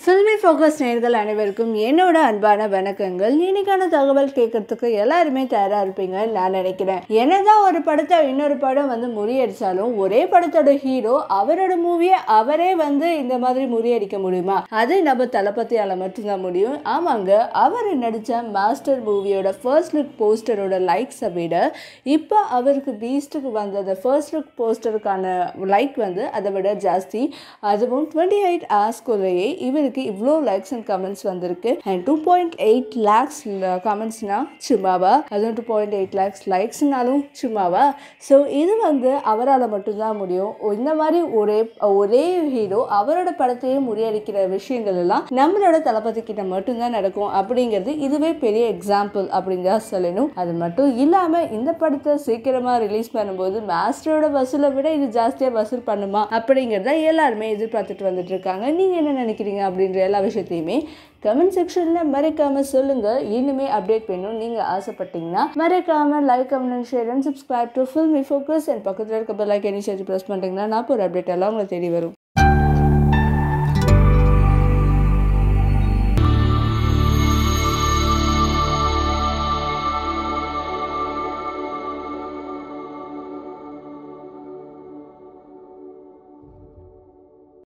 filmi focus நேர்கள் அனைவருக்கும் என்னோட அன்பான வணக்கங்கள் இன்னைக்கான தகவல் கேட்கறதுக்கு எல்லாருமே தயாராக இருப்பீங்கன்னு நான் நினைக்கிறேன் என்னதான் ஒரு படத்தை இன்னொரு படம் வந்து முறியடிச்சாலும் ஒரே படத்தோட ஹீரோ அவரோட மூவியை அவரே வந்து இந்த மாதிரி முறியடிக்க முடியுமா அது நம்ம தளபதியால் மட்டும்தான் முடியும் ஆமாங்க அவர் நடித்த மாஸ்டர் மூவியோட ஃபர்ஸ்ட் லுக் போஸ்டரோட லைக்ஸை விட இப்போ அவருக்கு பீஸ்ட்டுக்கு வந்த அந்த ஃபர்ஸ்ட் லுக் போஸ்டருக்கான லைக் வந்து அதை விட ஜாஸ்தி அதுவும் டுவெண்ட்டி எயிட் ஹவர்ஸ்குள்ளேயே இவருக்கு இவ்வளோ லைக்ஸ் அண்ட் கமெண்ட்ஸ் வந்திருக்கு and two point eight lakhs கமெண்ட்ஸ்னா சும்மாவா அதுவும் டூ பாயிண்ட் எயிட் லேக்ஸ் லைக்ஸ்னாலும் சும்மாவா ஸோ இது வந்து அவரால் மட்டும்தான் முடியும் இந்த மாதிரி ஒரே ஒரே ஹீரோ அவரோட படத்தையே முறியடிக்கிற விஷயங்கள் எல்லாம் நம்மளோட தளபதி கிட்ட மட்டும்தான் நடக்கும் அப்படிங்கிறது இதுவே பெரிய எக்ஸாம்பிள் அப்படின்னு தான் சொல்லணும் அது மட்டும் இல்லாமல் இந்த படத்தை சீக்கிரமாக ரிலீஸ் பண்ணும்போது மாஸ்டரோட வசூலை விட இது ஜாஸ்தியாக வசூல் பண்ணுமா அப்படிங்கிறத எல்லாருமே எதிர்பார்த்துட்டு வந்துட்டு இருக்காங்க நீங்கள் என்ன நினைக்கிறீங்க அப்படின்ற எல்லா விஷயத்தையுமே கமெண்ட் செக்ஷனில் மறைக்காமல் சொல்லுங்கள் இன்னுமே அப்டேட் பண்ணணும் நீங்கள் ஆசைப்பட்டீங்கன்னா மறைக்காமல் like comment share and subscribe to Filmi Focus and பக்கத்தில் இருக்க பெல் ஐக்கனி சேர்த்து ப்ரெஸ் பண்ணிட்டீங்கன்னா நான் ஒரு அப்டேட் எல்லாம் உங்களுக்கு தேடி வரும்